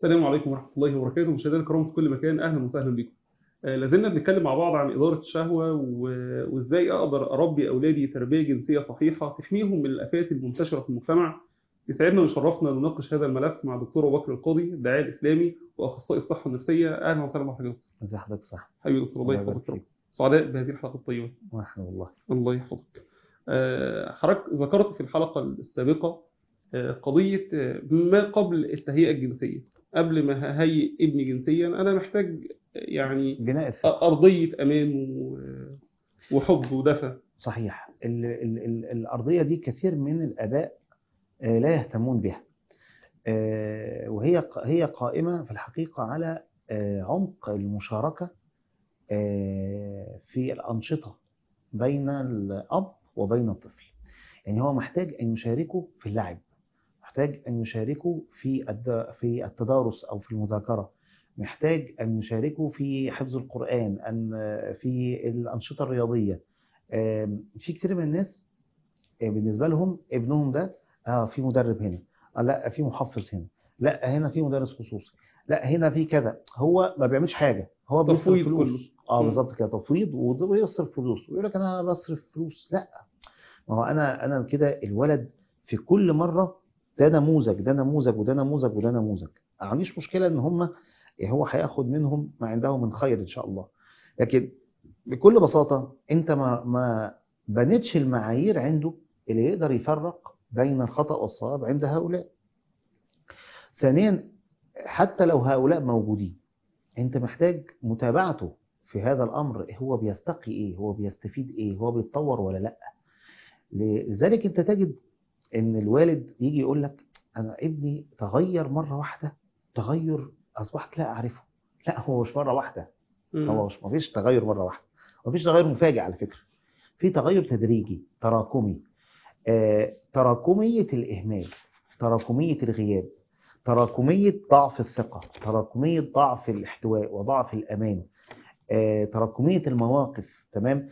السلام عليكم ورحمة الله وبركاته مشاهدينا الكرام في كل مكان أهلا وسهلا بكم آه، لازلنا بنتكلم مع بعض عن إدارة الشهوة و- وإزاي أقدر أربي أولادي تربية جنسية صحيحة تحميهم من الآفات المنتشرة في المجتمع يسعدنا ويشرفنا نناقش هذا الملف مع الدكتور أبو بكر القاضي الداعية الإسلامي وأخصائي الصحة النفسية أهلا وسهلا بحضرتك ازي حضرتك صح حبيبي دكتور الله الله يبارك يحفظك يا رب. فيك. سعداء بهذه الحلقة الطيبة ورحمة الله الله يحفظك آه، حضرتك ذكرت في الحلقة السابقة آه، قضية آه، ما قبل التهيئة الجنسية قبل ما ههيئ ابني جنسيا أنا محتاج يعني بناء الثقة أرضية أمان و- وحب ودفى صحيح ال ال ال الأرضية دي كثير من الآباء آه، لا يهتمون بها آه، وهي ق- هي قائمة في الحقيقة على آه، عمق المشاركة آه، في الأنشطة بين الأب وبين الطفل يعني هو محتاج أن يشاركوا في اللعب محتاج أن يشاركوا في الد- في التدارس أو في المذاكرة محتاج أن يشاركوا في حفظ القرآن أن في الأنشطة الرياضية آم، في كتير من الناس آه، بالنسبة لهم ابنهم ده اه في مدرب هنا آه لا في محفظ هنا لا هنا في مدرس خصوصي لا هنا في كذا هو ما بيعملش حاجة هو بيصرف تفويض فلوس كله. اه مم. بالظبط كده تفويض ويصرف فلوس ويقول لك انا بصرف فلوس لا ما هو انا انا كده الولد في كل مرة ده نموذج ده نموذج وده نموذج وده نموذج ما عنديش مشكلة ان هم هو هياخد منهم ما عنده من خير ان شاء الله لكن بكل بساطة انت ما ما بنتش المعايير عنده اللي يقدر يفرق بين الخطأ والصواب عند هؤلاء ثانيا حتى لو هؤلاء موجودين انت محتاج متابعته في هذا الامر هو بيستقي ايه هو بيستفيد ايه هو بيتطور ولا لا لذلك انت تجد ان الوالد يجي يقول لك انا ابني تغير مرة واحدة تغير اصبحت لا اعرفه لا هو مش مرة واحدة مم. هو مش مفيش تغير مرة واحدة مفيش تغير مفاجئ على فكرة في تغير تدريجي تراكمي آه، تراكمية الإهمال تراكمية الغياب تراكمية ضعف الثقة تراكمية ضعف الاحتواء وضعف الأمان آه، تراكمية المواقف تمام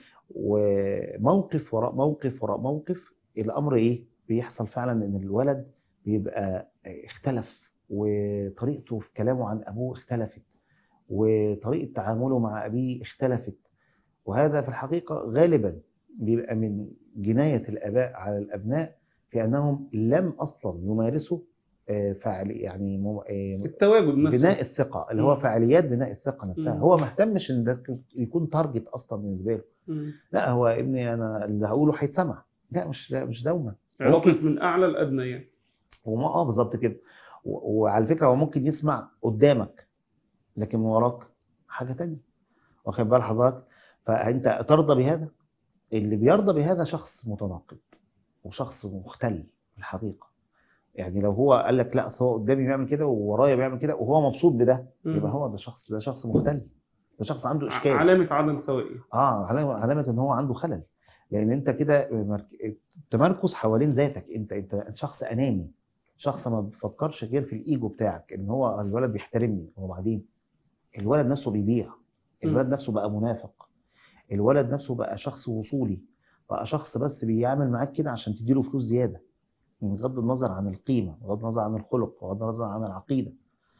وموقف وراء موقف وراء موقف الأمر إيه بيحصل فعلا إن الولد بيبقى اختلف وطريقته في كلامه عن أبوه اختلفت وطريقة تعامله مع أبيه اختلفت وهذا في الحقيقة غالبا بيبقى من جناية الآباء على الأبناء في أنهم لم أصلا يمارسوا آه، فعل يعني مم- آه، التواجد نفسه بناء الثقة اللي هو مم. فعاليات بناء الثقة نفسها مم. هو ما اهتمش ان ده يكون تارجت اصلا بالنسبة له مم. لا هو ابني انا اللي هقوله هيتسمع لا مش لا مش دوما علاقة ممكن- من أعلى لأدنى يعني وما اه بالظبط كده و- وعلى فكرة هو ممكن يسمع قدامك لكن من وراك حاجة تانية واخد بال حضرتك فانت ترضى بهذا اللي بيرضى بهذا شخص متناقض وشخص مختل في الحقيقة يعني لو هو قال لك لا أصل هو قدامي بيعمل كده وورايا بيعمل كده وهو مبسوط بده مم. يبقى هو ده شخص ده شخص مختل ده شخص عنده اشكال علامة عدم سوائية اه علامه علامه ان هو عنده خلل لان انت كده مرك- تمركز حوالين ذاتك انت انت شخص اناني شخص ما بيفكرش غير في الايجو بتاعك ان هو الولد بيحترمني وبعدين الولد نفسه بيضيع الولد نفسه بقى منافق الولد نفسه بقى شخص وصولي بقى شخص بس بيعمل معاك كده عشان تديله فلوس زياده من بغض النظر عن القيمه بغض النظر عن الخلق بغض النظر عن العقيده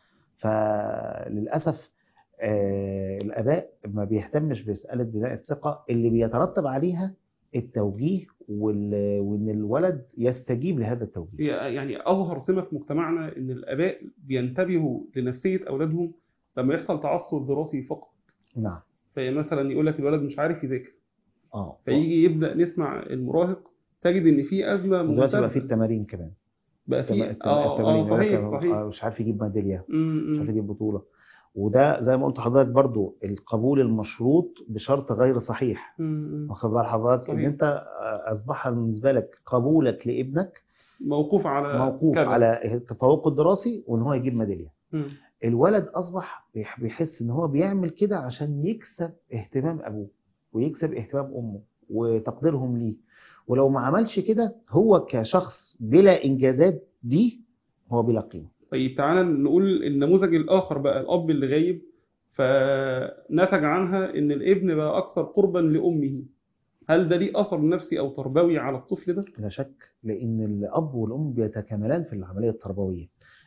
فللاسف آه، الآباء ما بيهتمش بمسألة بناء الثقة اللي بيترتب عليها التوجيه وال- وإن الولد يستجيب لهذا التوجيه هي يعني أظهر سمة في مجتمعنا إن الآباء بينتبهوا لنفسية أولادهم لما يحصل تعثر دراسي فقط نعم فمثلا يقول لك الولد مش عارف يذاكر اه فيجي يبدأ نسمع المراهق تجد إن في أزمة دلوقتي بقى في ممتدة التمارين كمان بقى التم- في التم- اه التمارين اه يقول لك صحيح آه، صحيح مش عارف يجيب ميدالية م- مش عارف م. يجيب بطولة وده زي ما قلت لحضرتك برضو القبول المشروط بشرط غير صحيح م- م. واخد بال حضرتك ان صحيح. انت آه، اصبح بالنسبه لك قبولك لابنك موقوف على موقوف كذا. على تفوقه الدراسي وان هو يجيب ميداليه م. الولد اصبح بيح- بيحس ان هو بيعمل كده عشان يكسب اهتمام ابوه ويكسب اهتمام امه وتقديرهم ليه ولو ما عملش كده هو كشخص بلا انجازات دي هو بلا قيمه طيب تعالى نقول النموذج الآخر بقى الأب اللي غايب فنتج عنها إن الابن بقى أكثر قربا لأمه هل ده ليه أثر نفسي أو تربوي على الطفل ده؟ لا شك لان الاب والام بيتكاملان في العمليه التربويه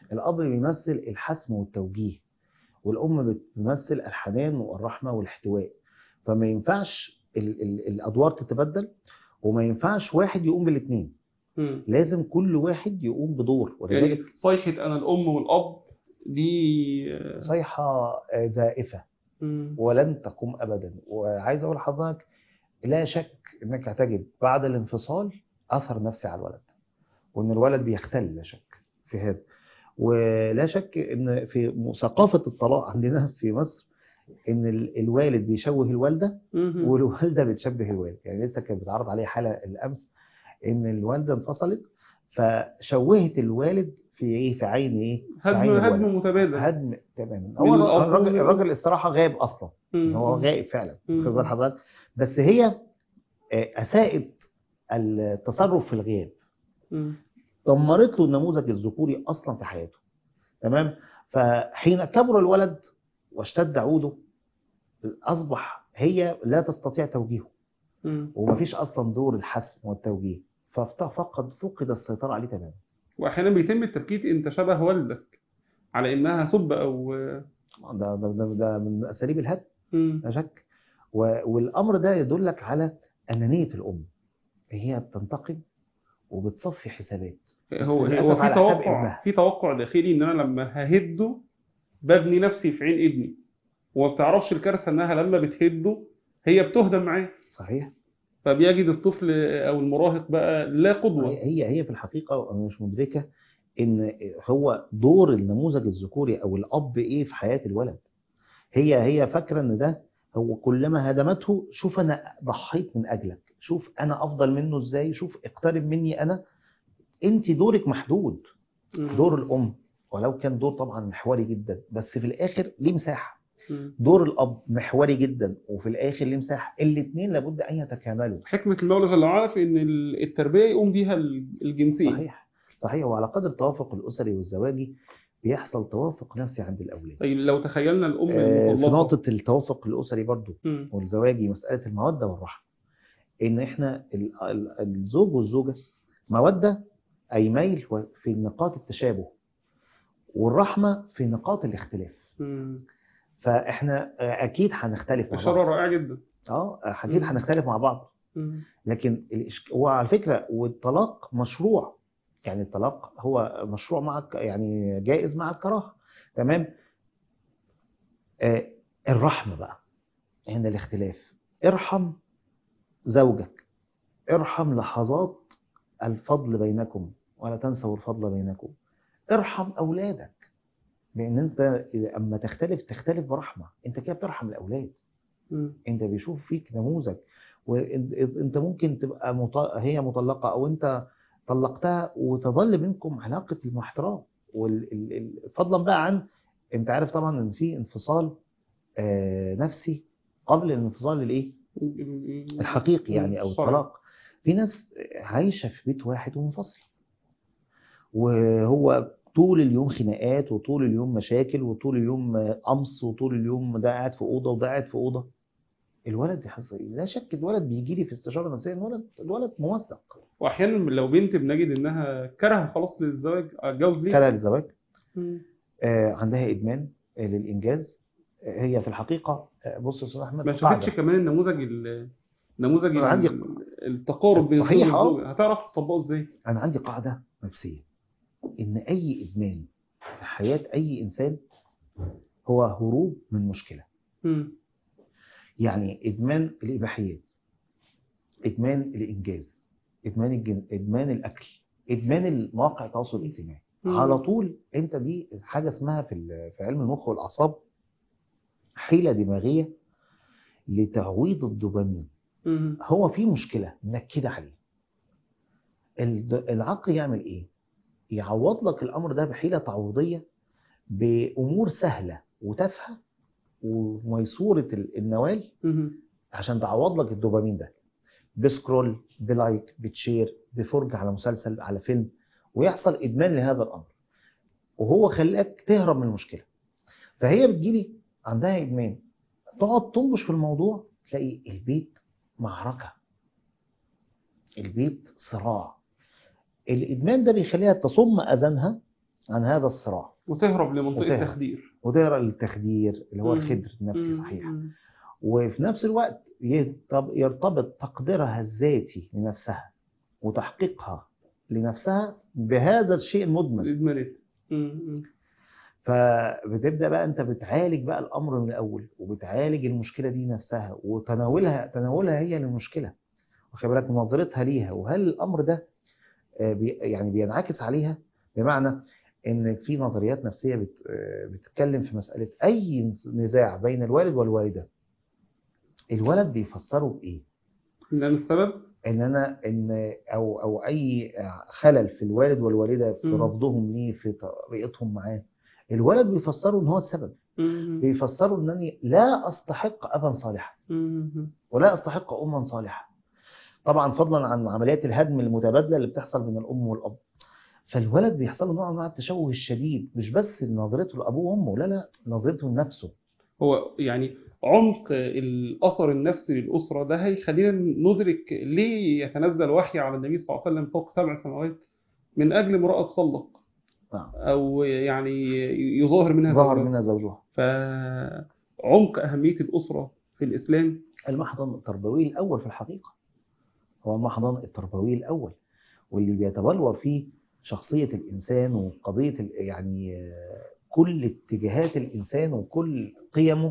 الاب بيمثل الحسم والتوجيه والام بتمثل الحنان والرحمه والاحتواء فما ينفعش ال ال الادوار تتبدل وما ينفعش واحد يقوم بالاثنين مم. لازم كل واحد يقوم بدور ولذلك يعني صيحة أنا الأم والأب دي آه، صيحه آه، زائفه مم. ولن تقوم ابدا وعايز اقول لحضرتك لا شك انك هتجد بعد الانفصال اثر نفسي على الولد وان الولد بيختل لا شك في هذا ولا شك ان في ثقافه الطلاق عندنا في مصر ان ال- الوالد بيشوه الوالده مم. والوالده بتشبه الوالد يعني لسه كانت بتعرض عليه حاله الامس ان الوالده انفصلت فشوهت الوالد في ايه في عين ايه في هدم عين الولد. هدم متبادل هدم تماما من هو الأب الراجل وال- الراجل الصراحه غاب اصلا مم. هو غائب فعلا مم. خد بال حضرتك بس هي آه، اساءت التصرف في الغياب مم. دمرت له النموذج الذكوري اصلا في حياته تمام فحين كبر الولد واشتد عوده اصبح هي لا تستطيع توجيهه مم. ومفيش اصلا دور الحسم والتوجيه ففقد فقد السيطره عليه تماما وأحيانا بيتم التبكيت أنت شبه والدك على إنها سب أو ده ده ده, ده من اساليب الهدم مم. لا شك و- والامر ده يدلك على انانيه الام هي بتنتقم وبتصفي حسابات هو للأسف هو في على حساب توقع ابنها. في توقع داخلي ان انا لما ههده ببني نفسي في عين ابني وما بتعرفش الكارثه انها لما بتهده هي بتهدم معاه صحيح فبيجد الطفل او المراهق بقى لا قدوه هي هي في الحقيقه انا مش مدركه ان هو دور النموذج الذكوري او الاب ايه في حياه الولد هي هي فاكره ان ده هو كلما هدمته شوف انا ضحيت من اجلك شوف انا افضل منه ازاي شوف اقترب مني انا انت دورك محدود مم. دور الام ولو كان دور طبعا محوري جدا بس في الاخر ليه مساحه مم. دور الاب محوري جدا وفي الاخر ليه مساحه الاثنين لابد ان يتكاملوا حكمه المولى جل وعلا في ان التربيه يقوم بيها الجنسين صحيح صحيح وعلى قدر التوافق الاسري والزواجي بيحصل توافق نفسي عند الاولاد طيب لو تخيلنا الام آه، في المطلقه نقطه التوافق الاسري برضو مم. والزواجي مساله الموده والرحمه ان احنا ال- ال- الزوج والزوجه موده اي ميل و- في نقاط التشابه والرحمه في نقاط الاختلاف مم. فاحنا آه، اكيد هنختلف مع اشاره بعض رائعه جدا اه اكيد مم. هنختلف مع بعض مم. لكن الإشك... وعلى فكره والطلاق مشروع يعني الطلاق هو مشروع مع الك- يعني جائز مع الكراهه تمام آه الرحمه بقى هنا الاختلاف ارحم زوجك ارحم لحظات الفضل بينكم ولا تنسوا الفضل بينكم ارحم اولادك لان انت اما تختلف تختلف برحمه انت كده بترحم الاولاد مم. انت بيشوف فيك نموذج وانت ممكن تبقى مط... هي مطلقه او انت طلقتها وتظل بينكم علاقه الاحترام وال... ال- ال- فضلا بقى عن انت عارف طبعا ان في انفصال آه، نفسي قبل الانفصال الايه الحقيقي يعني او الشرعي. الطلاق في ناس عايشه في بيت واحد ومنفصله وهو طول اليوم خناقات وطول اليوم مشاكل وطول اليوم قمص وطول اليوم ده قاعد في اوضه وده قاعد في اوضه الولد يحصل ايه؟ لا شك الولد بيجي لي في استشاره نفسيه الولد الولد موثق واحيانا لو بنت بنجد انها كره خلاص للزواج اتجوز ليه كره للزواج مم. آه، عندها ادمان آه، للانجاز آه، هي في الحقيقه آه، بص يا استاذ احمد ما قاعدة. شافتش كمان النموذج ال- نموذج أنا عندي ال- التقارب بين صحيح، الزوج آه. والزوجة هتعرف تطبقه ازاي انا عندي قاعده نفسيه ان اي ادمان في حياه اي انسان هو هروب من مشكله مم. يعني ادمان الاباحيات ادمان الانجاز ادمان الجن... ادمان الاكل ادمان المواقع التواصل الاجتماعي مم. على طول انت دي حاجه اسمها في ال- في علم المخ والاعصاب حيله دماغيه لتعويض الدوبامين مم. هو في مشكله منكده عليه الد- العقل يعمل ايه يعوض لك الامر ده بحيله تعويضيه بامور سهله وتافهه وميسوره ال- النوال مم. عشان تعوض لك الدوبامين ده بسكرول بلايك بتشير بفرجة على مسلسل على فيلم ويحصل ادمان لهذا الامر وهو خلاك تهرب من المشكله فهي بتجيلي عندها ادمان تقعد تنبش في الموضوع تلاقي البيت معركه البيت صراع الادمان ده بيخليها تصم اذانها عن هذا الصراع وتهرب لمنطقة وتهرب. تخدير وتقرا التخدير اللي هو مم. الخدر النفسي مم. صحيح مم. وفي نفس الوقت يرتب- يرتبط تقديرها الذاتي لنفسها وتحقيقها لنفسها بهذا الشيء المضمن الإدمانات مم. مم. فبتبدا بقى انت بتعالج بقى الامر من الاول وبتعالج المشكله دي نفسها وتناولها تناولها هي للمشكله واخد بالك نظرتها ليها وهل الامر ده آه، بي يعني بينعكس عليها بمعنى ان في نظريات نفسيه بت آه، بتتكلم في مساله اي نزاع بين الوالد والوالده الولد بيفسره بايه لأن السبب ان انا ان او او اي خلل في الوالد والوالده في مم. رفضهم ليه في طريقتهم معاه الولد بيفسره ان هو السبب مم. بيفسروا انني لا استحق ابا صالحا مم. ولا استحق اما صالحه طبعا فضلا عن عمليات الهدم المتبادله اللي بتحصل بين الام والاب فالولد بيحصل له نوع من التشوه الشديد مش بس نظرته لابوه وامه لا لا نظرته لنفسه هو يعني عمق الأثر النفسي للأسرة ده هيخلينا ندرك ليه يتنزل وحي على النبي صلى الله عليه وسلم فوق سبع سماوات من أجل امرأة تطلق نعم. أو يعني يظاهر منها ظهر زوجها منها زوجها فعمق أهمية الأسرة في الإسلام المحضن التربوي الاول في الحقيقه هو المحضن التربوي الاول واللي بيتبلور فيه شخصيه الانسان وقضيه ال- يعني آه، كل اتجاهات الانسان وكل قيمه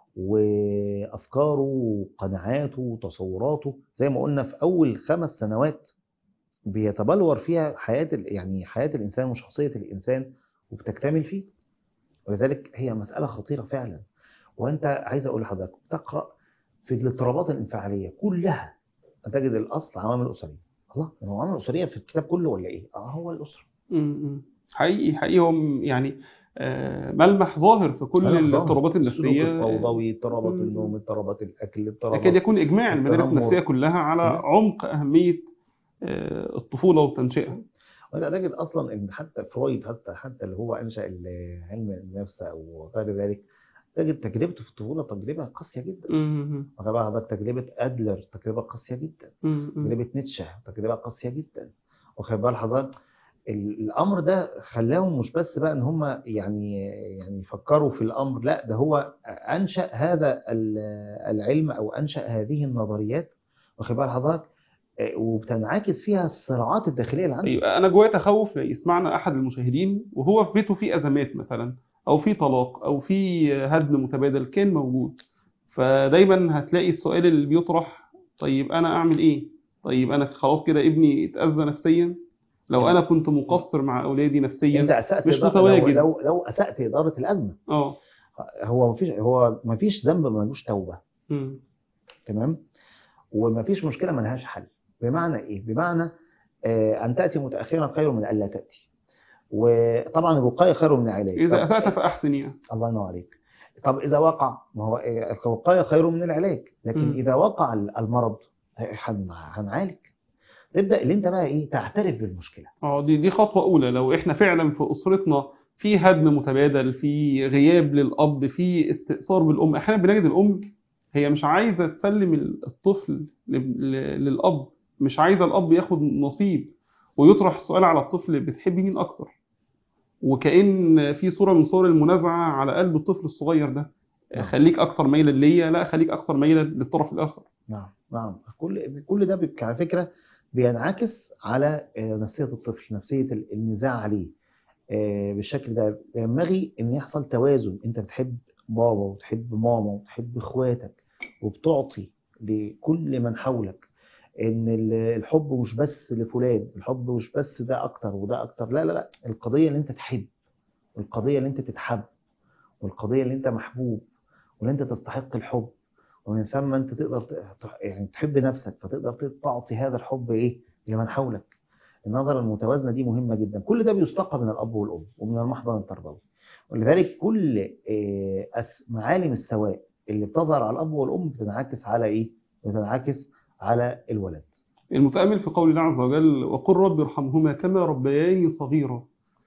وافكاره وقناعاته وتصوراته زي ما قلنا في اول خمس سنوات بيتبلور فيها حياه ال- يعني حياه الانسان وشخصيه الانسان وبتكتمل فيه ولذلك هي مساله خطيره فعلا وانت عايز اقول لحضرتك تقرا في الاضطرابات الانفعاليه كلها هتجد الاصل عوامل اسريه الله هو عوامل اسريه في الكتاب كله ولا ايه؟ اه هو الاسره م-م. حقيقي حقيقي هو م- يعني آه، ملمح ظاهر في كل ملمح ظاهر. الاضطرابات السلوك النفسية الفوضوي اضطرابات مم. النوم اضطرابات الاكل اضطرابات يكاد يكون إجماع المدارس التنمر. النفسية كلها على نعم. عمق أهمية آه، الطفولة والتنشئة وانا تجد اصلا ان حتى فرويد حتى حتى اللي هو انشا ال- علم النفس او غير ذلك تجد تجربته في الطفوله تجربه قاسيه جدا م-م. واخد بالك حضرتك تجربه ادلر تجربه قاسيه جدا م-م. تجربه نيتشه تجربه قاسيه جدا واخد بال حضرتك ال- الامر ده خلاهم مش بس بقى ان هم يعني يعني يفكروا في الامر لا ده هو انشا هذا ال- العلم او انشا هذه النظريات واخد بال حضرتك آه، وبتنعكس فيها الصراعات الداخليه اللي عنده أيوة أنا جوايا تخوف لا يسمعنا أحد المشاهدين وهو في بيته في أزمات مثلا أو في طلاق أو في هدم متبادل كان موجود فدايما هتلاقي السؤال اللي بيطرح طيب أنا أعمل إيه؟ طيب أنا خلاص كده ابني اتأذى نفسيا لو أنا كنت مقصر مع أولادي نفسيا انت اسات مش إدارة- لو, متواجد. لو لو اسات اداره الازمه اه هو مفيش هو مفيش ذنب ملوش توبه مم. تمام ومفيش مشكله ملهاش حل بمعنى ايه بمعنى آه ان تاتي متاخرا خير من الا تاتي وطبعا الوقايه خير من العلاج إذا طب- أسأت فأحسن يعني الله ينور عليك طب اذا وقع ما هو آه، الوقايه خير من العلاج لكن مم. اذا وقع المرض هن- هنعالج تبدا اللي انت بقى ايه تعترف بالمشكله اه دي دي خطوة أولى لو إحنا فعلا في أسرتنا في هدم متبادل في غياب للأب في استئثار بالأم أحيانا بنجد الأم هي مش عايزة تسلم الطفل ل- ل- للأب مش عايزة الأب ياخد نصيب ويطرح السؤال على الطفل بتحبي مين أكتر وكأن في صورة من صور المنازعة على قلب الطفل الصغير ده نعم. خليك أكثر ميلا ليا لا خليك أكثر ميلا للطرف الآخر نعم نعم كل كل ده بيبقى على فكره بينعكس على آه، نفسيه الطفل نفسيه ال- النزاع عليه آه، بالشكل ده ينبغي ان يحصل توازن انت بتحب بابا وتحب ماما وتحب اخواتك وبتعطي لكل من حولك ان ال- الحب مش بس لفلان الحب مش بس ده اكتر وده اكتر لا لا لا القضيه اللي انت تحب والقضيه اللي انت تتحب والقضيه اللي انت محبوب واللي انت تستحق الحب ومن ثم انت تقدر ت- يعني تحب نفسك فتقدر تعطي هذا الحب ايه لمن حولك النظرة المتوازنة دي مهمة جدا كل ده بيستقى من الأب والأم ومن المحضن التربوي ولذلك كل آه، أس- معالم السواء اللي بتظهر على الأب والأم بتنعكس على إيه؟ بتنعكس على الولد المتأمل في قول الله عز وجل وقل رب ارحمهما كما ربياني صغيرا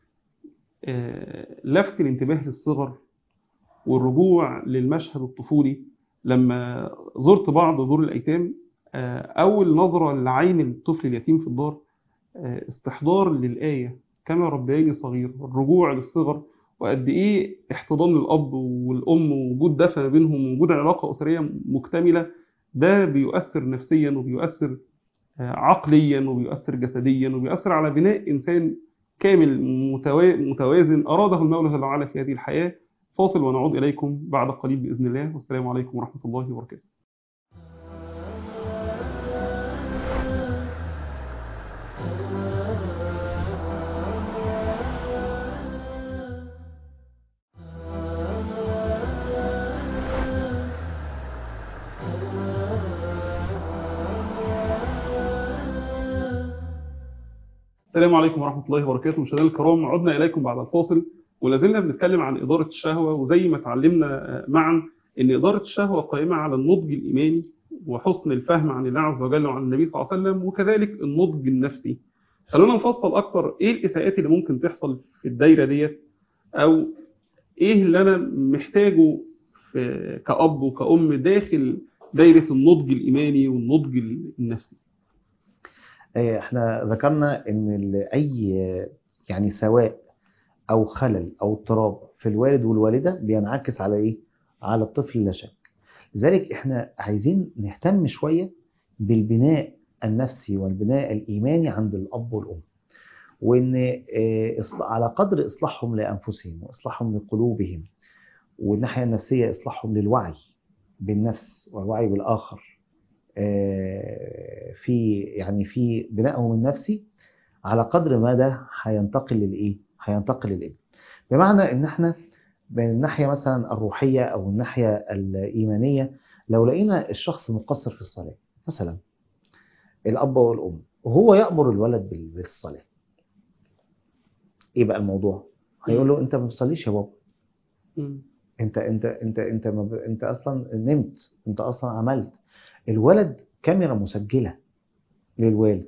آه، لفت الانتباه للصغر والرجوع للمشهد الطفولي لما زرت بعض دور الأيتام آه، أول نظرة لعين الطفل اليتيم في الدار آه، استحضار للآية كما ربياني صغير الرجوع للصغر وقد ايه احتضان الاب والام ووجود دفى ما بينهم ووجود علاقه اسريه مكتمله ده بيؤثر نفسيا وبيؤثر آه، عقليا وبيؤثر جسديا وبيؤثر على بناء انسان كامل متوا- متوازن اراده المولى جل وعلا في هذه الحياه فاصل ونعود اليكم بعد قليل باذن الله والسلام عليكم ورحمه الله وبركاته السلام عليكم ورحمة الله وبركاته مشاهدينا الكرام عدنا إليكم بعد الفاصل ولا زلنا بنتكلم عن إدارة الشهوة وزي ما اتعلمنا آه، معا إن إدارة الشهوة قائمة على النضج الإيماني وحسن الفهم عن الله عز وجل وعن النبي صلى الله عليه وسلم وكذلك النضج النفسي خلونا نفصل أكتر إيه الإساءات اللي ممكن تحصل في الدايرة ديت أو إيه اللي أنا محتاجه في كأب وكأم داخل دايرة النضج الإيماني والنضج النفسي آه، احنا ذكرنا ان ال- اي يعني سواء او خلل او اضطراب في الوالد والوالده بينعكس على ايه على الطفل لا شك لذلك احنا عايزين نهتم شويه بالبناء النفسي والبناء الايماني عند الاب والام وان آه، إصلاح- على قدر اصلاحهم لانفسهم واصلاحهم لقلوبهم والناحيه النفسيه اصلاحهم للوعي بالنفس والوعي بالاخر آه، في يعني في بنائهم النفسي على قدر ما ده هينتقل للايه؟ هينتقل للابن. بمعنى ان احنا من الناحيه مثلا الروحيه او الناحيه الايمانيه لو لقينا الشخص مقصر في الصلاه مثلا الاب والام وهو يامر الولد بال- بالصلاه. ايه بقى الموضوع؟ هيقول له انت ما بتصليش يا بابا مم. انت انت انت انت ما ب... انت اصلا نمت انت اصلا عملت الولد كاميرا مسجله للوالد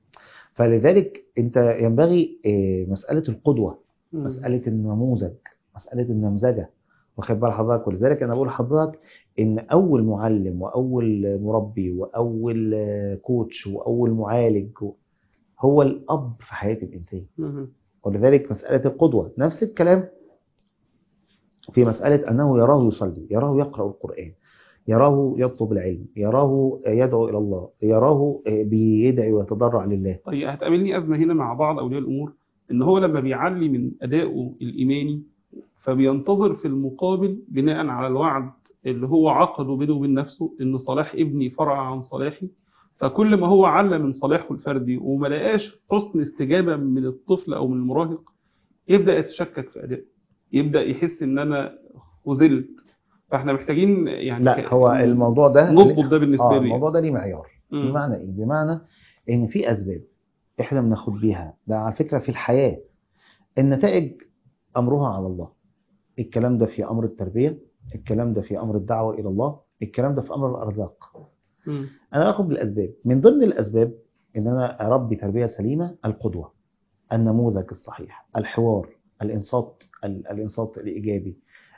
فلذلك انت ينبغي آه، مساله القدوه مم. مساله النموذج مساله النمذجه واخد بال حضرتك ولذلك انا بقول لحضرتك ان اول معلم واول مربي واول آه، كوتش واول معالج هو الاب في حياه الانسان مم. ولذلك مسألة القدوة نفس الكلام في مسألة أنه يراه يصلي يراه يقرأ القرآن يراه يطلب العلم يراه يدعو إلى الله يراه بيدعي ويتضرع لله طيب هتقابلني أزمة هنا مع بعض أولياء الأمور إن هو لما بيعلي من أدائه الإيماني فبينتظر في المقابل بناء على الوعد اللي هو عقده بينه وبين نفسه إن صلاح ابني فرع عن صلاحي فكل ما هو على من صلاحه الفردي وما لقاش حسن استجابة من الطفل أو من المراهق يبدأ يتشكك في أدائه يبدأ يحس إن أنا خذلت فإحنا محتاجين يعني لا هو الموضوع ده نضبط ده بالنسبة آه لي الموضوع ده ليه معيار مم. بمعنى إيه؟ بمعنى إن في أسباب إحنا بناخد بيها ده على فكرة في الحياة النتائج أمرها على الله الكلام ده في أمر التربية الكلام ده في أمر الدعوة إلى الله الكلام ده في أمر الأرزاق مم. انا باخد بالاسباب من ضمن الاسباب ان انا اربي تربيه سليمه القدوه النموذج الصحيح الحوار الانصات ال- الانصات الايجابي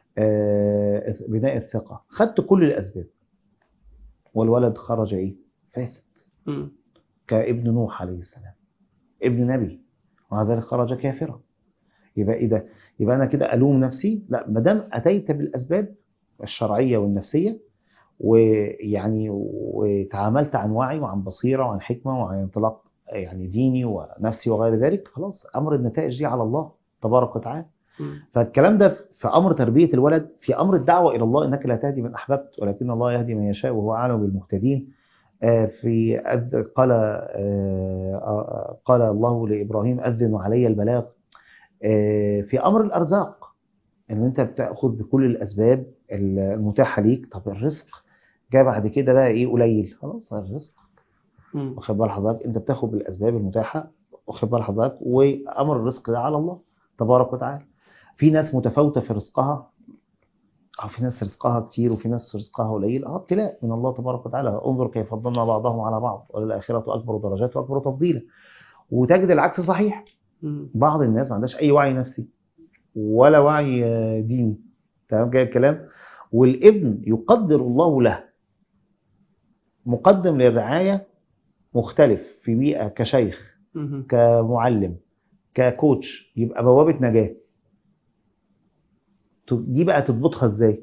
آه، بناء الثقه خدت كل الاسباب والولد خرج ايه فاسد مم. كابن نوح عليه السلام ابن نبي ومع ذلك خرج كافرا يبقى ايه ده يبقى انا كده الوم نفسي لا ما دام اتيت بالاسباب الشرعيه والنفسيه ويعني وتعاملت عن وعي وعن بصيره وعن حكمه وعن انطلاق يعني ديني ونفسي وغير ذلك خلاص امر النتائج دي على الله تبارك وتعالى مم. فالكلام ده في امر تربيه الولد في امر الدعوه الى الله انك لا تهدي من احببت ولكن الله يهدي من يشاء وهو اعلم بالمهتدين آه، في أذ- قال آه، آه، قال الله لابراهيم اذن علي البلاغ آه، في امر الارزاق ان انت بتاخذ بكل الاسباب المتاحه ليك طب الرزق جاء بعد كده بقى ايه قليل خلاص الرزق مم. واخد بال حضرتك انت بتاخد بالاسباب المتاحه واخد بال حضرتك وامر الرزق ده على الله تبارك وتعالى في ناس متفاوته في رزقها اه في ناس رزقها كتير وفي ناس رزقها قليل اه ابتلاء من الله تبارك وتعالى انظر كيف فضلنا بعضهم على بعض وللاخره اكبر درجات واكبر تفضيلا وتجد العكس صحيح مم. بعض الناس ما عندهاش اي وعي نفسي ولا وعي آه، ديني تمام كده الكلام والابن يقدر الله له مقدم للرعايه مختلف في بيئه كشيخ مم. كمعلم ككوتش يبقى بوابه نجاه ت- دي بقى تضبطها ازاي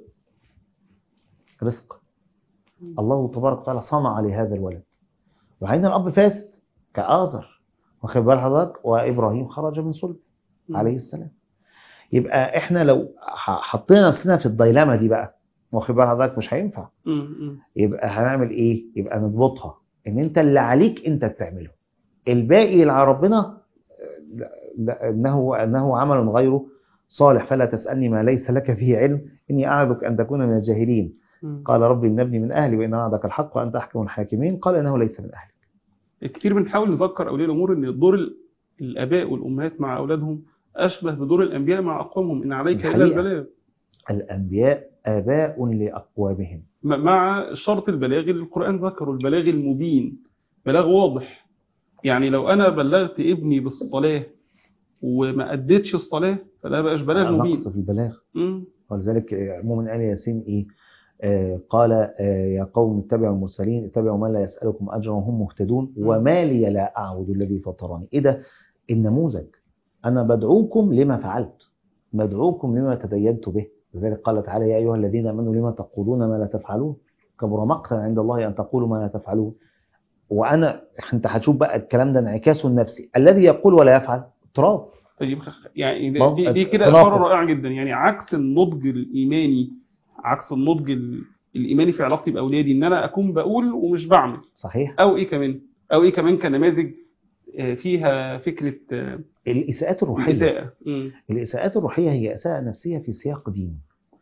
رزق الله تبارك وتعالى صنع لهذا الولد وعين الاب فاسد كآزر واخد بال حضرتك وابراهيم خرج من صلب عليه السلام يبقى احنا لو ح- حطينا نفسنا في الديلاما دي بقى واخد بال حضرتك مش هينفع مم. يبقى هنعمل ايه يبقى نضبطها ان انت اللي عليك انت تعمله الباقي اللي على ربنا لا- لا- انه انه عمل غيره صالح فلا تسالني ما ليس لك به علم اني اعدك ان تكون من الجاهلين مم. قال ربي ان ابني من اهلي وان وعدك الحق وانت احكم الحاكمين قال انه ليس من اهلك كتير بنحاول نذكر اولياء الامور ان دور ال- الاباء والامهات مع اولادهم اشبه بدور الانبياء مع اقوامهم ان عليك الا الحقيقة. البلاغ الانبياء اباء لاقوامهم م- مع شرط البلاغ اللي القران ذكره البلاغ المبين بلاغ واضح يعني لو انا بلغت ابني بالصلاه وما اديتش الصلاه فده بقاش بلاغ مبين نقص في البلاغ مم. ولذلك آه، مؤمن آل ياسين إيه آه، قال آه، يا قوم اتبعوا المرسلين اتبعوا من لا يسألكم أجرا وهم مهتدون مم. وما لي لا أعبد الذي فطرني إيه ده النموذج أنا بدعوكم لما فعلت بدعوكم لما تدينت به لذلك قال تعالى يا أيها الذين آمنوا لما تقولون ما لا تفعلون كبر مقتا عند الله أن تقولوا ما لا تفعلون وأنا أنت هتشوف بقى الكلام ده انعكاسه النفسي الذي يقول ولا يفعل تراب طيب خ- يعني ده- ما- دي, دي كده تناقض. اشاره رائعه جدا يعني عكس النضج الايماني عكس النضج ال- الايماني في علاقتي باولادي ان انا اكون بقول ومش بعمل صحيح او ايه كمان او ايه كمان كنماذج آه، فيها فكره آه، الإساءات الروحية الاساءه مم. الإساءات الروحية هي إساءة نفسية في سياق ديني.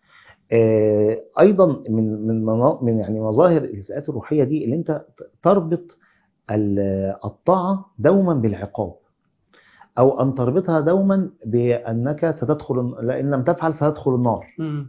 آه، أيضا من من منا- من يعني مظاهر الإساءات الروحية دي اللي أنت تربط ال- الطاعة دوما بالعقاب. أو أن تربطها دوما بأنك ستدخل لأن لم تفعل ستدخل النار مم.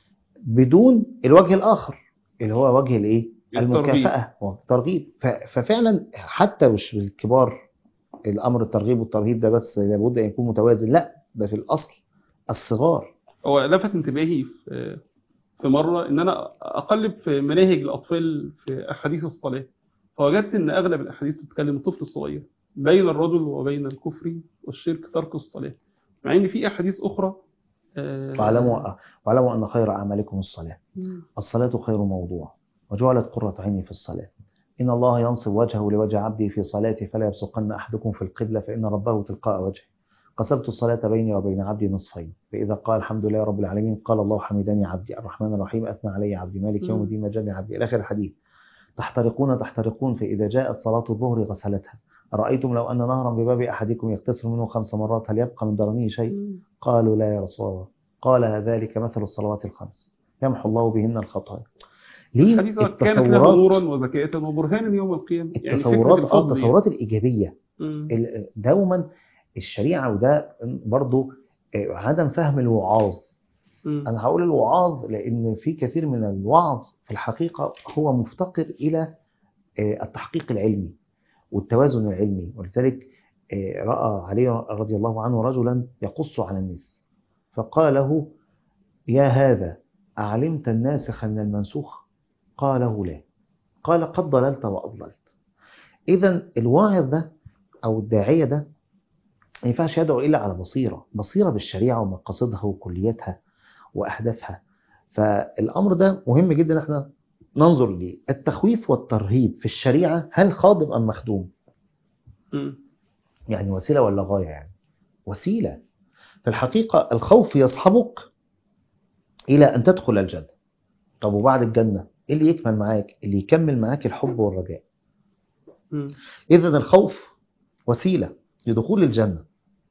بدون الوجه الآخر اللي هو وجه الإيه؟ الترغيب. المكافأة والترغيب ف- ففعلا حتى مش بالكبار الأمر الترغيب والترهيب ده بس لابد أن يكون متوازن لا ده في الأصل الصغار هو لفت انتباهي في في مره ان انا اقلب في مناهج الاطفال في احاديث الصلاه فوجدت ان اغلب الاحاديث بتتكلم الطفل الصغير بين الرجل وبين الكفر والشرك ترك الصلاه مع ان في احاديث اخرى آه، واعلموا واعلموا أن خير أعمالكم الصلاة مم. الصلاة خير موضوع وجعلت قرة عيني في الصلاة إن الله ينصب وجهه لوجه عبدي في صلاته فلا يبصقن أحدكم في القبلة فإن ربه تلقاء وجهه قسمت الصلاة بيني وبين عبدي نصفين فإذا قال الحمد لله رب العالمين قال الله حمدني عبدي الرحمن الرحيم أثنى علي عبدي مالك يوم مم. الدين مجاني عبدي إلى آخر الحديث تحترقون تحترقون فإذا جاءت صلاة الظهر غسلتها أرأيتم لو أن نهرا بباب أحدكم يغتسل منه خمس مرات هل يبقى من درنه شيء مم. قالوا لا يا رسول الله قال ذلك مثل الصلوات الخمس يمحو الله بهن الخطايا ليه الحديث كانت له التصورات نورا وزكاة وبرهانا يوم القيامة يعني فكرة التصورات اه الفضل التصورات الإيجابية يعني. مم. ال- دوما الشريعة وده برضو آه، عدم فهم الوعاظ مم. أنا هقول الوعاظ لأن في كثير من الوعظ في الحقيقة هو مفتقر إلى آه، التحقيق العلمي والتوازن العلمي ولذلك آه، رأى علي رضي الله عنه رجلا يقص على الناس فقال له يا هذا أعلمت الناسخ من المنسوخ قاله لا قال قد ضللت وأضللت إذا الواعظ ده أو الداعية ده ما ينفعش يدعو إلا على بصيرة بصيرة بالشريعة ومقاصدها وكلياتها وأهدافها فالأمر ده مهم جدا احنا ننظر ليه التخويف والترهيب في الشريعة هل خادم أم مخدوم مم. يعني وسيلة ولا غاية يعني وسيلة في الحقيقة الخوف يصحبك إلى أن تدخل الجنة طب وبعد الجنة إيه اللي يكمل معاك اللي يكمل معاك الحب والرجاء مم. إذا الخوف وسيلة لدخول الجنة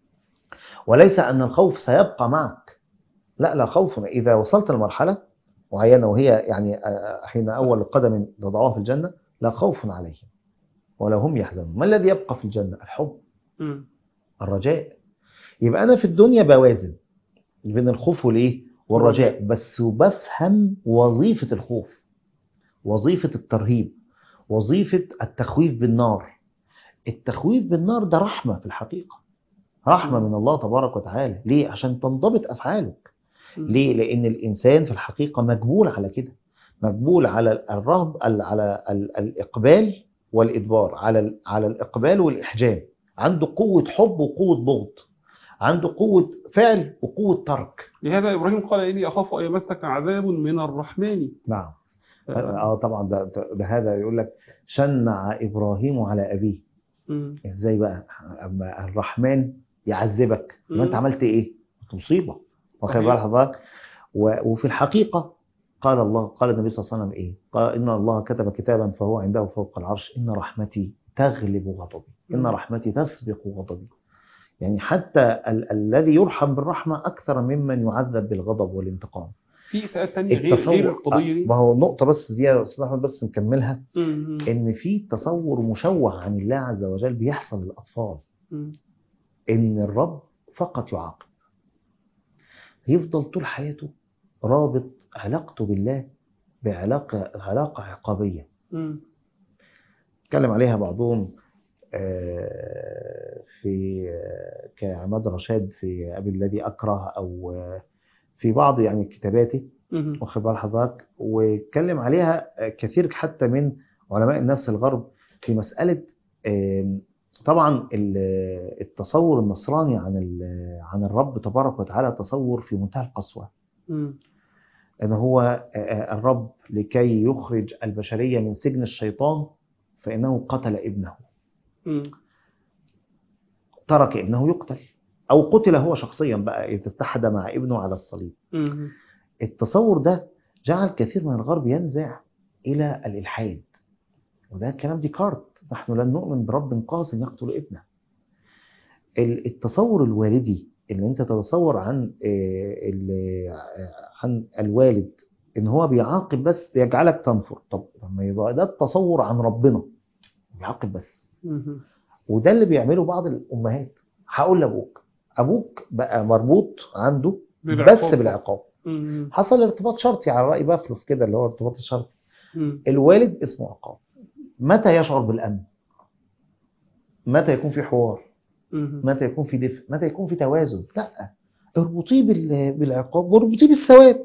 وليس أن الخوف سيبقى معك لا لا خوف إذا وصلت لمرحلة معينة وهي يعني آه، حين أول قدم تضعها في الجنة لا خوف عليهم ولا هم يحزنون ما الذي يبقى في الجنة الحب مم. الرجاء يبقى أنا في الدنيا بوازن بين الخوف والإيه والرجاء بس بفهم وظيفة الخوف وظيفة الترهيب وظيفة التخويف بالنار التخويف بالنار ده رحمة في الحقيقة رحمة مم. من الله تبارك وتعالى ليه؟ عشان تنضبط أفعالك مم. ليه؟ لأن الإنسان في الحقيقة مجبول على كده مجبول على الرهب على ال- الإقبال والإدبار على ال- على الإقبال والإحجام عنده قوة حب وقوة بغض عنده قوة فعل وقوة ترك لهذا ابراهيم قال اني اخاف ان يمسك عذاب من الرحمن نعم آه، اه طبعا ده, ده, ده هذا يقول لك شنع ابراهيم على ابيه مم. ازاي بقى اما الرحمن يعذبك ما انت مم. عملت ايه مصيبه واخد صحيح. بال حضرتك و- وفي الحقيقه قال الله قال النبي صلى الله عليه وسلم ايه قال ان الله كتب كتابا فهو عنده فوق العرش ان رحمتي تغلب غضبي ان مم. رحمتي تسبق غضبي يعني حتى ال- الذي يرحم بالرحمه اكثر ممن يعذب بالغضب والانتقام في فئات تانية غير غير القضيه دي ما هو نقطه بس دي يا استاذ احمد بس نكملها مم. ان في تصور مشوه عن الله عز وجل بيحصل للاطفال مم. ان الرب فقط يعاقب يفضل طول حياته رابط علاقته بالله بعلاقة علاقة عقابية مم. اتكلم عليها بعضهم آه، في آه، كعماد رشاد في أبي الذي أكره أو آه، في بعض يعني كتاباته مم. واخد بال حضرتك واتكلم عليها آه، كثير حتى من علماء النفس الغرب في مسألة آم، طبعا ال- التصور النصراني عن ال- عن الرب تبارك وتعالى تصور في منتهى القسوة مم. ان هو آه، آه، الرب لكي يخرج البشرية من سجن الشيطان فإنه قتل ابنه مم. ترك ابنه يقتل أو قتل هو شخصيا بقى اتحد مع ابنه على الصليب مم. التصور ده جعل كثير من الغرب ينزع إلى الإلحاد وده كلام ديكارت نحن لن نؤمن برب قاس يقتل ابنه ال- التصور الوالدي اللي انت تتصور عن آه، ال- عن الوالد ان هو بيعاقب بس بيجعلك تنفر طب لما يبقى ده التصور عن ربنا بيعاقب بس مم. وده اللي بيعمله بعض الامهات هقول لابوك ابوك بقى مربوط عنده بس بالعقاب. بالعقاب مم. حصل ارتباط شرطي على راي بافلوف كده اللي هو ارتباط الشرطي مم. الوالد اسمه عقاب متى يشعر بالامن متى يكون في حوار مم. متى يكون في دفء متى يكون في توازن لا اربطيه بال- بالعقاب واربطيه بالثواب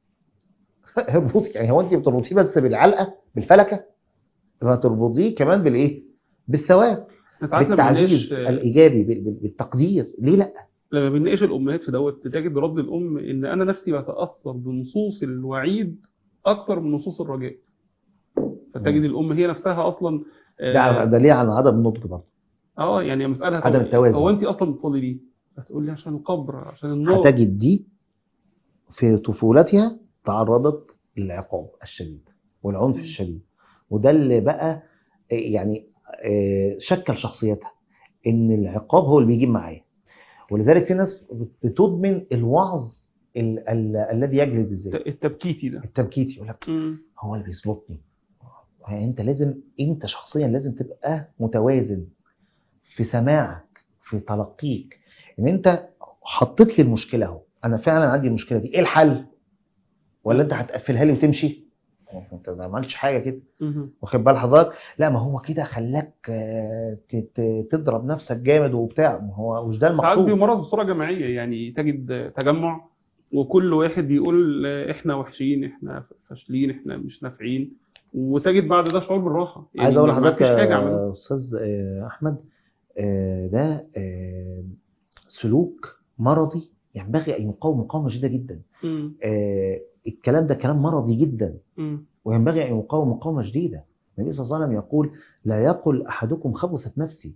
اربطي يعني هو انت بتربطيه بس بالعلقه بالفلكه ما تربطيه كمان بالايه بالثواب ساعات لما بالتعزيز بنناقش الايجابي بال- بال- بالتقدير ليه لا لما بنناقش الامهات في دوت بتجد رد الام ان انا نفسي بتاثر بنصوص الوعيد اكتر من نصوص الرجاء فتجد مم. الام هي نفسها اصلا ده اه, ده ليه عن عدم النضج برضه آه يعني مساله عدم التوازن. هو انت اصلا بتصلي ليه؟ هتقول لي عشان القبر عشان النار هتجد دي في طفولتها تعرضت للعقاب الشديد والعنف مم. الشديد وده اللي بقى يعني آه، شكل شخصيتها ان العقاب هو اللي بيجيب معايا ولذلك في ناس بتدمن الوعظ ال- ال- الذي يجلد الذات التبكيتي ده التبكيت يقول لك مم. هو اللي بيظبطني يعني انت لازم انت شخصيا لازم تبقى متوازن في سماعك في تلقيك ان انت حطيت لي المشكله اهو انا فعلا عندي المشكله دي ايه الحل ولا انت هتقفلها لي وتمشي هو انت ما عملتش حاجه كده مم. واخد بال حضرتك لا ما هو كده خلاك آه، ت- ت- تضرب نفسك جامد وبتاع ما هو مش ده ساعات المقصود بيمارس بصوره جماعيه يعني تجد تجمع وكل واحد بيقول احنا وحشين احنا فاشلين احنا مش نافعين وتجد بعد ده شعور بالراحه يعني عايز اقول ما لحضرتك فيش حاجه اعملها يا استاذ آه، احمد آه، ده آه، سلوك مرضي ينبغي ان يقاوم مقاومه شديده جدا مم. آه، الكلام ده كلام مرضي جدا مم. وينبغي ان يقاوم مقاومه شديده النبي صلى الله عليه وسلم يقول لا يقل احدكم خبثت نفسي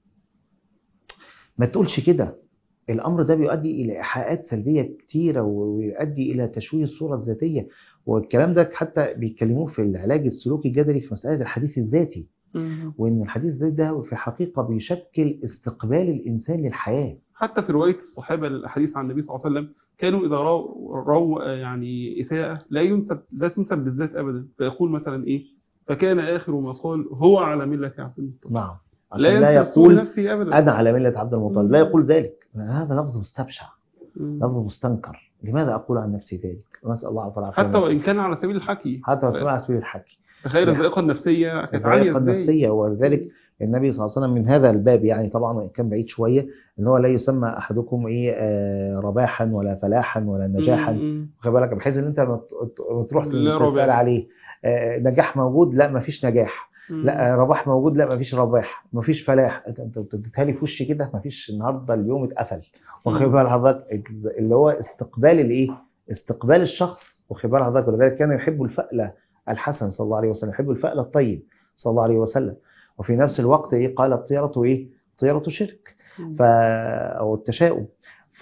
ما تقولش كده الامر ده بيؤدي الى ايحاءات سلبيه كتيره ويؤدي الى تشويه الصوره الذاتيه والكلام ده حتى بيتكلموه في العلاج السلوكي الجدلي في مساله الحديث الذاتي مم. وان الحديث الذاتي ده في حقيقه بيشكل استقبال الانسان للحياه حتى في روايه الصحابه الاحاديث عن النبي صلى الله عليه وسلم كانوا اذا راوا روا يعني اساءه لا ينسب لا تنسب بالذات ابدا فيقول مثلا ايه فكان اخر ما قال هو على مله عبد المطلب نعم لا عشان لا ينسب السوء يقول لنفسه ابدا انا على مله عبد المطلب لا يقول ذلك هذا لفظ مستبشع مم. لفظ مستنكر لماذا اقول عن نفسي ذلك نسال الله العفو والعافيه حتى وان كان على سبيل الحكي حتى وسمع على سبيل الحكي تخيل الذائقه النفسيه كانت عاليه الذائقه ازاي النفسيه ولذلك النبي صلى الله عليه وسلم من هذا الباب يعني طبعا وان كان بعيد شويه ان هو لا يسمى احدكم ايه آه، رباحا ولا فلاحا ولا نجاحا مم. واخد بالك بحيث ان انت ما ت- ما تروح لا تسال رباح. عليه آه، نجاح موجود لا ما فيش نجاح مم. لا رباح موجود لا مفيش رباح مفيش فلاح انت انت أنت اديتها لي في وشي كده مفيش النهارده اليوم اتقفل واخد مم. بال حضرتك اللي هو استقبال الايه استقبال الشخص واخد بال حضرتك ولذلك كان يحب الفأل الحسن صلى الله عليه وسلم يحب الفأل الطيب صلى الله عليه وسلم وفي نفس الوقت ايه قال الطيرة ايه طيرة شرك مم. ف او التشاؤم ف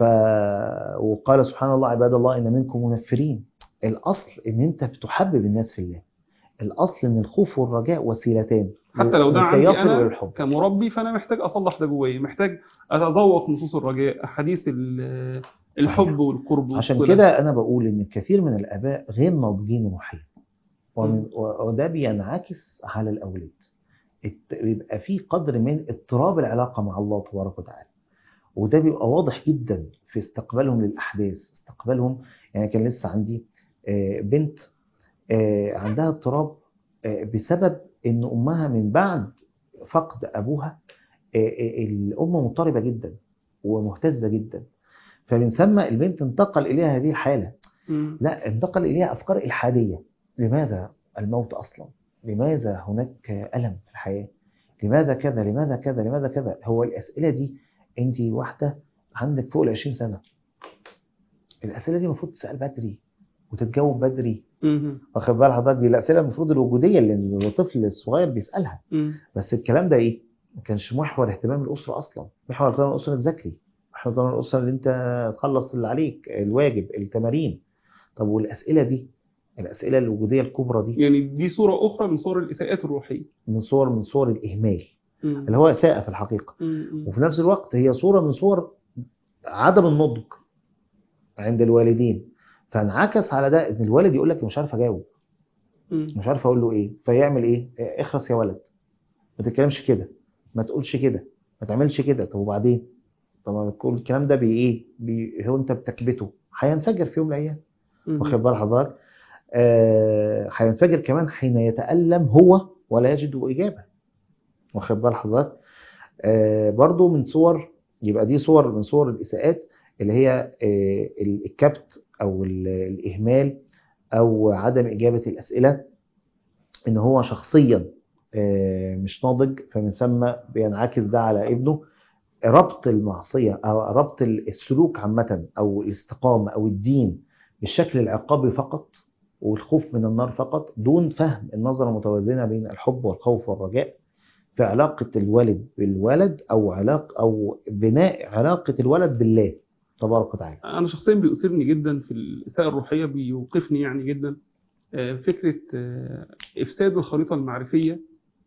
وقال سبحان الله عباد الله ان منكم منفرين الاصل ان انت بتحبب الناس في الله الاصل ان الخوف والرجاء وسيلتان حتى لو ده لكي عندي يصلوا انا الى الحب كمربي فانا محتاج اصلح ده جوايا محتاج اتذوق نصوص الرجاء احاديث ال- الحب والقرب عشان والصلة. كده انا بقول ان كثير من الاباء غير ناضجين روحيا ومن- مم. و- وده بينعكس على الاولاد الت- بيبقى في قدر من اضطراب العلاقه مع الله تبارك وتعالى وده بيبقى واضح جدا في استقبالهم للاحداث استقبالهم يعني كان لسه عندي آه، بنت آه، عندها اضطراب آه، بسبب ان امها من بعد فقد ابوها آه، آه، الام مضطربه جدا ومهتزه جدا فبنسمى البنت انتقل اليها هذه الحاله مم. لا انتقل اليها افكار الحاديه لماذا الموت اصلا لماذا هناك الم في الحياه لماذا كذا لماذا كذا لماذا كذا هو الاسئله دي انت واحده عندك فوق ال 20 سنه الاسئله دي المفروض تسال بدري وتتجاوب بدري مم. واخد بال حضرتك دي الاسئله المفروض الوجوديه اللي الطفل الصغير بيسالها مم. بس الكلام ده ايه ما كانش محور اهتمام الاسره اصلا محور اهتمام الاسره الذكري محور اهتمام الاسره اللي انت تخلص اللي عليك الواجب التمارين طب والاسئله دي الاسئله الوجوديه الكبرى دي يعني دي صورة أخرى من صور الإساءات الروحية من صور من صور الاهمال مم. اللي هو اساءه في الحقيقه مم. وفي نفس الوقت هي صوره من صور عدم النضج عند الوالدين فانعكس على ده ان الوالد يقول لك مش عارف اجاوب مم. مش عارف اقول له ايه فيعمل ايه إيه، اخرس يا ولد ما تتكلمش كده ما تقولش كده ما تعملش كده طب وبعدين طب ما تقول الكلام ده بي ايه بي هو انت بتكبته هينفجر في يوم من الايام مم. واخد بال حضرتك آه، هينفجر كمان حين يتألم هو ولا يجد إجابة واخد بال حضرتك آه، برضو من صور يبقى دي صور من صور الإساءات اللي هي آه، الكبت أو ال- الإهمال أو عدم إجابة الأسئلة إن هو شخصيا آه، مش ناضج فمن ثم بينعكس ده على ابنه ربط المعصية أو ربط السلوك عامة أو الاستقامة أو الدين بالشكل العقابي فقط والخوف من النار فقط دون فهم النظرة المتوازنة بين الحب والخوف والرجاء في علاقة الوالد بالولد أو علاقة أو بناء علاقة الولد بالله تبارك وتعالى أنا شخصيا بيؤثرني جدا في الإساءة الروحية بيوقفني يعني جدا آه، فكرة آه، إفساد الخريطة المعرفية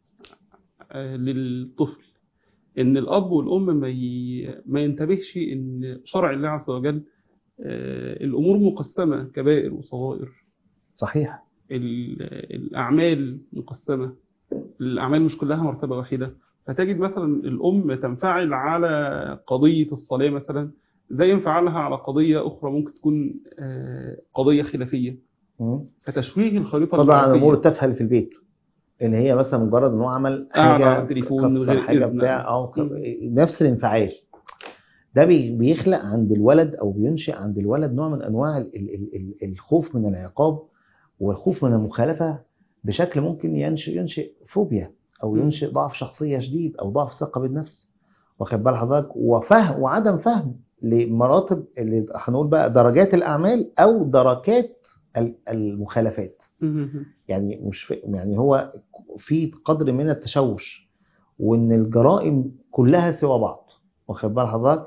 آه، للطفل إن الأب والأم ما ي- ما ينتبهش إن شرع الله عز وجل آه، الأمور مقسمة كبائر وصغائر صحيح ال- الأعمال مقسمة الأعمال مش كلها مرتبة واحدة فتجد مثلا الأم تنفعل على قضية الصلاة مثلا زي انفعالها على قضية أخرى ممكن تكون آه، قضية خلافية مم. فتشويه الخريطة طبعا الأمور المعرفية التافهة اللي في البيت إن هي مثلا مجرد إن هو عمل قاعد حاجة على التليفون من كسر غير حاجة إذن. بتاع أو ك- مم. نفس الانفعال ده بي- بيخلق عند الولد او بينشئ عند الولد نوع من انواع ال- ال- ال- الخوف من العقاب والخوف من المخالفه بشكل ممكن ينشئ ينشئ فوبيا او مم. ينشئ ضعف شخصيه شديد او ضعف ثقه بالنفس واخد بال حضرتك وفهم وعدم فهم لمراتب اللي هنقول بقى درجات الاعمال او دركات ال- المخالفات مم. يعني مش في يعني هو في قدر من التشوش وان الجرائم كلها سوى بعض واخد بال حضرتك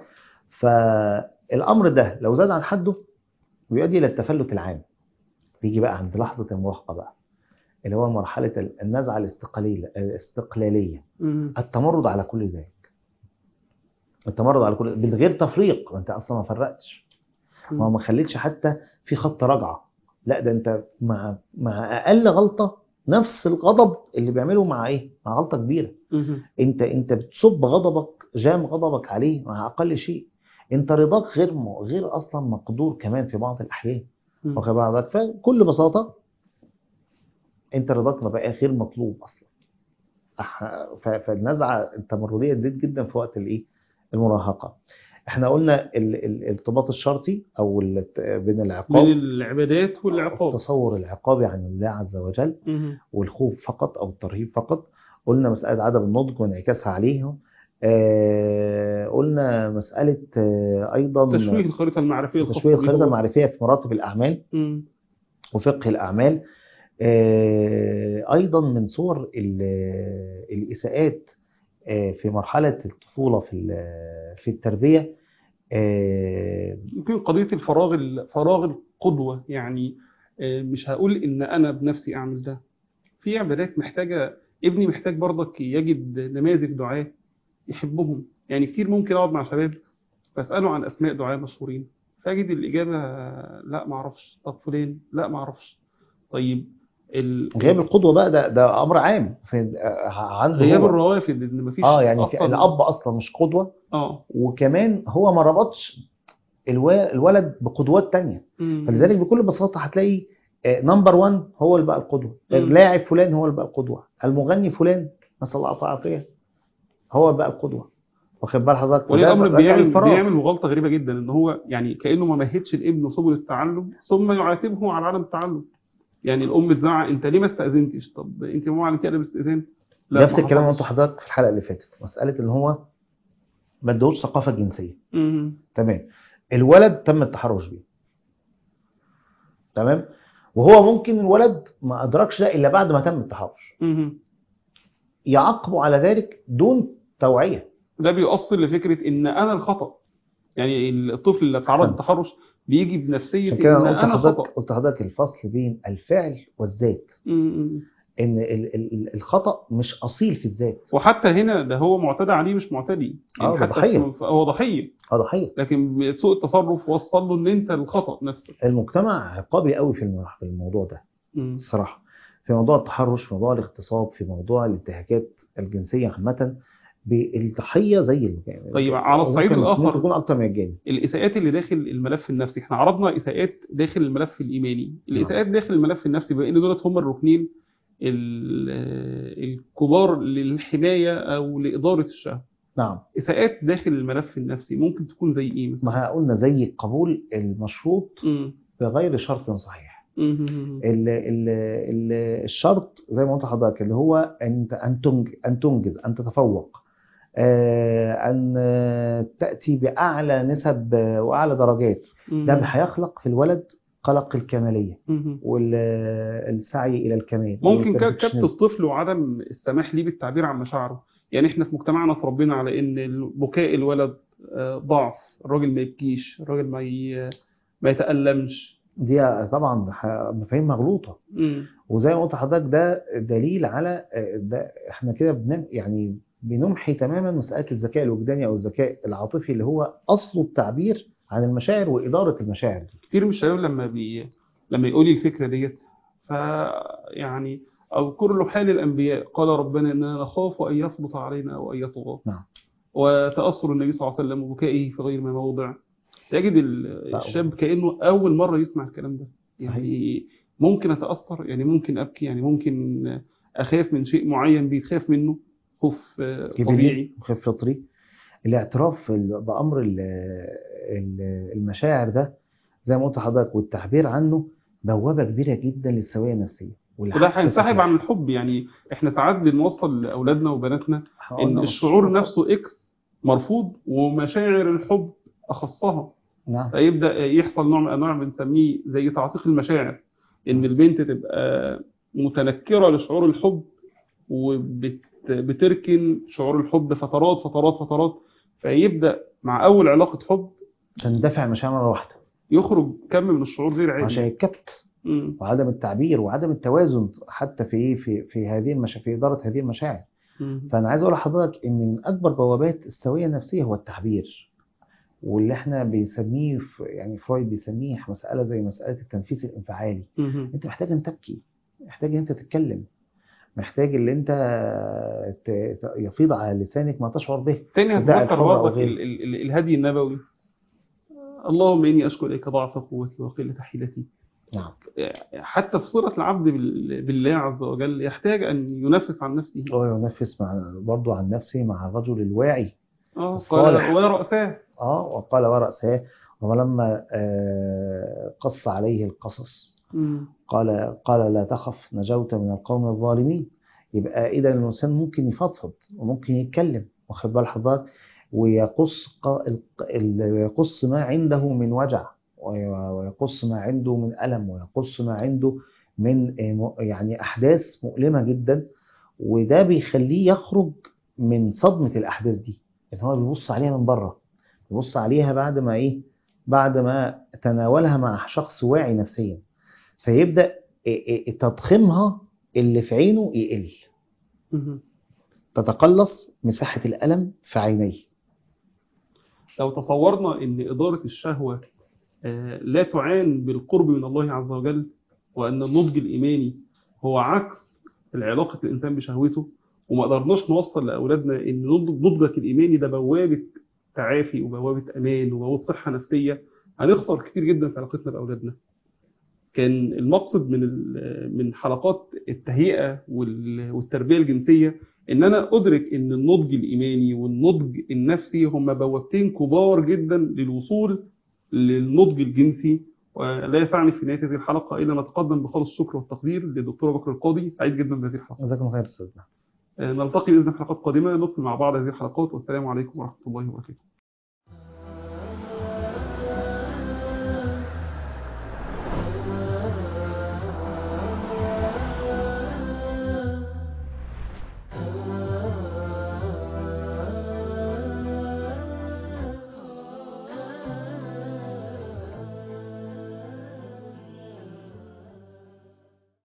فالامر ده لو زاد عن حده بيؤدي الى التفلت العام بيجي بقى عند لحظه المراهقه بقى اللي هو مرحله النزعه الاستقلاليه الاستقلاليه مم. التمرد على كل ذلك التمرد على كل من غير تفريق انت اصلا ما فرقتش ما ما خليتش حتى في خط رجعه لا ده انت مع مع اقل غلطه نفس الغضب اللي بيعمله مع ايه مع غلطه كبيره مم. انت انت بتصب غضبك جام غضبك عليه مع اقل شيء انت رضاك غير م... غير اصلا مقدور كمان في بعض الاحيان مم. واخد بالك فبكل بساطه انت رضاك ما بقى غير مطلوب اصلا أح- ف- فالنزعه التمرديه تزيد جدا في وقت الايه المراهقه احنا قلنا ال- ال- الارتباط الشرطي او ال- بين العقاب من العبادات والعقاب التصور العقابي عن الله عز وجل مم. والخوف فقط او الترهيب فقط قلنا مسألة عدم النضج وانعكاسها عليهم آه، قلنا مسألة آه، أيضا تشويه الخريطة المعرفية الخاصة تشويه بيه الخريطة هو. المعرفية في مراتب الأعمال مم. وفقه الأعمال آه، أيضا من صور ال- الإساءات آه، في مرحلة الطفولة في ال- في التربية آه، يمكن قضية الفراغ ال- فراغ القدوة يعني آه، مش هقول إن أنا بنفسي أعمل ده في عبادات محتاجة ابني محتاج برضك يجد نماذج دعاة يحبهم يعني كتير ممكن أقعد مع شباب بسأله عن أسماء دعاة مشهورين فأجد الإجابة لا معرفش طب فلان لا معرفش طيب ال... غياب القدوة بقى ده ده أمر عام في آه، عنده غياب هو. الروافد إن مفيش اه يعني في أصلاً- الأب أصلا مش قدوة اه وكمان هو ما ربطش الوا- الولد بقدوات تانية مم. فلذلك بكل بساطة هتلاقي نمبر 1 هو اللي بقى القدوة مم. اللاعب فلان هو اللي بقى القدوة المغني فلان نسأل الله العافية والعافية هو اللي بقى القدوة واخد بال حضرتك ولي وده الامر راجع بيعمل للفراغ. بيعمل مغالطه غريبه جدا ان هو يعني كانه ما مهدش لابنه سبل التعلم ثم يعاتبه على عدم التعلم يعني الام تزعق انت ليه ما استاذنتش طب انت يا ماما علمتي ادب الاستئذان نفس ما الكلام اللي حصلش. قلته حضرتك في الحلقة اللي فاتت مسألة ان هو ما ادوش ثقافة جنسية مم. تمام الولد تم التحرش بيه تمام وهو ممكن الولد ما ادركش ده الا بعد ما تم التحرش مم. يعاقبه على ذلك دون توعية ده بيؤصل لفكره ان انا الخطا يعني الطفل اللي اتعرض أحسنت. للتحرش بيجي بنفسيه عشان كده ان انا قلت انا لحضرتك خطا قلت لحضرتك الفصل بين الفعل والذات مم. ان ال- ال- ال- الخطأ مش اصيل في الذات وحتى هنا ده هو معتدى عليه مش معتدي آه، ده حتى ضحية. في- هو ضحيه اه ضحية لكن سوء التصرف وصل له ان انت الخطا نفسه المجتمع عقابي قوي في الم- في الموضوع ده مم. الصراحة في موضوع التحرش في موضوع الاغتصاب في موضوع الانتهاكات الجنسية عامة بالضحية زي ال- طيب، على الصعيد ممكن- الآخر- ممكن يكون اكتر من الجاني الاساءات اللي داخل الملف النفسي احنا عرضنا اساءات داخل الملف الايماني الاساءات داخل الملف النفسي بما ان دولت هم الركنين ال- الكبار للحمايه او لاداره الشهوه نعم اساءات داخل الملف النفسي ممكن تكون زي ايه مثلا ما قلنا زي القبول المشروط مم. بغير شرط صحيح مم. ال ال ال الشرط زي ما قلت لحضرتك اللي هو انت ان تنجز ان تنجز ان تتفوق آه، ان آه، تاتي باعلى نسب آه، واعلى درجات مم. ده هيخلق في الولد قلق الكماليه مم. والسعي الى الكمال ممكن ك- كبت والبرفكشنزم. الطفل وعدم السماح ليه بالتعبير عن مشاعره يعني احنا في مجتمعنا اتربينا على ان بكاء الولد آه، ضعف الراجل ما يبكيش الراجل ما ي... ما يتألمش دي طبعا ح- مفاهيم مغلوطه مم. وزي ما قلت لحضرتك ده دليل على آه، ده احنا كده بنم يعني بنمحي تماما مساله الذكاء الوجداني او الذكاء العاطفي اللي هو اصله التعبير عن المشاعر واداره المشاعر دي كتير من الشباب لما بي لما يقول لي الفكره ديت ف يعني اذكر له حال الانبياء قال ربنا اننا نخاف ان يفرط علينا او ان يطغى نعم. وتاثر النبي صلى الله عليه وسلم وبكائه في غير ما موضع تجد ال- لا. الشاب كانه اول مره يسمع الكلام ده يعني ممكن اتاثر يعني ممكن ابكي يعني ممكن اخاف من شيء معين بيتخاف منه خوف آه، طبيعي جبلي وخير فطري الاعتراف ال- بامر ال- ال- المشاعر ده زي ما قلت لحضرتك والتعبير عنه بوابه كبيره جدا للسويه النفسيه وده والحس هينسحب الصحي. عن الحب يعني احنا ساعات بنوصل لاولادنا وبناتنا إحنا ان قلنا الشعور أصول. نفسه اكس مرفوض ومشاعر الحب اخصها نعم فيبدا يحصل نوع من انواع بنسميه زي تعتيق المشاعر ان البنت تبقى متنكره لشعور الحب وبتركن شعور الحب فترات فترات فترات فيبدا مع اول علاقه حب تندفع المشاعر مره واحده يخرج كم من الشعور غير عشان عادي الكبت مم. وعدم التعبير وعدم التوازن حتى في ايه في في هذه المشا... في اداره هذه المشاعر مم. فانا عايز اقول لحضرتك ان من اكبر بوابات السويه النفسيه هو التعبير واللي احنا بنسميه في- يعني فرويد بيسميه مساله زي مساله التنفيس الانفعالي مم. انت محتاج ان تبكي محتاج ان انت تتكلم محتاج ان انت ت... ت- يفيض على لسانك ما تشعر به تاني الداعي هتذكر الحر أو برضك غيره. ال- ال- ال- الهدي النبوي اللهم اني اشكو اليك ضعف قوتي وقله حيلتي نعم حتى في صلة العبد بال- بالله عز وجل يحتاج أن ينفس عن نفسه هو ينفس مع برضه عن نفسه مع الرجل الواعي آه الصالح. قال ورأساه اه وقال ورأسه ولما آه قص عليه القصص مم. قال قال لا تخف نجوت من القوم الظالمين يبقى إذا الإنسان ممكن يفضفض وممكن يتكلم واخد بال حضرتك ويقص ق- ال- ال- ويقص ما عنده من وجع وي- ويقص ما عنده من ألم ويقص ما عنده من آه، م- يعني أحداث مؤلمة جدا وده بيخليه يخرج من صدمة الأحداث دي إن هو بيبص عليها من بره بيبص عليها بعد ما إيه بعد ما تناولها مع شخص واعي نفسيا فيبدأ إيه إيه تضخيمها اللي في عينه يقل مهم. تتقلص مساحة الألم في عينيه لو تصورنا ان اداره الشهوه آه، لا تعان بالقرب من الله عز وجل وان النضج الايماني هو عكس العلاقه الانسان بشهوته وما قدرناش نوصل لاولادنا ان نضج- نضجك الايماني ده بوابه تعافي وبوابه امان وبوابه صحه نفسيه هنخسر كتير جدا في علاقتنا باولادنا كان المقصد من ال- من حلقات التهيئه وال- والتربيه الجنسيه ان انا ادرك ان النضج الايماني والنضج النفسي هم بوابتين كبار جدا للوصول للنضج الجنسي ولا يسعني في نهايه هذه الحلقه الا ان اتقدم بخالص الشكر والتقدير للدكتوره بكر القاضي سعيد جدا بهذه الحلقه جزاكم خير أستاذنا آه، نلتقي باذن الله في حلقات قادمه نكمل مع بعض هذه الحلقات والسلام عليكم ورحمه الله وبركاته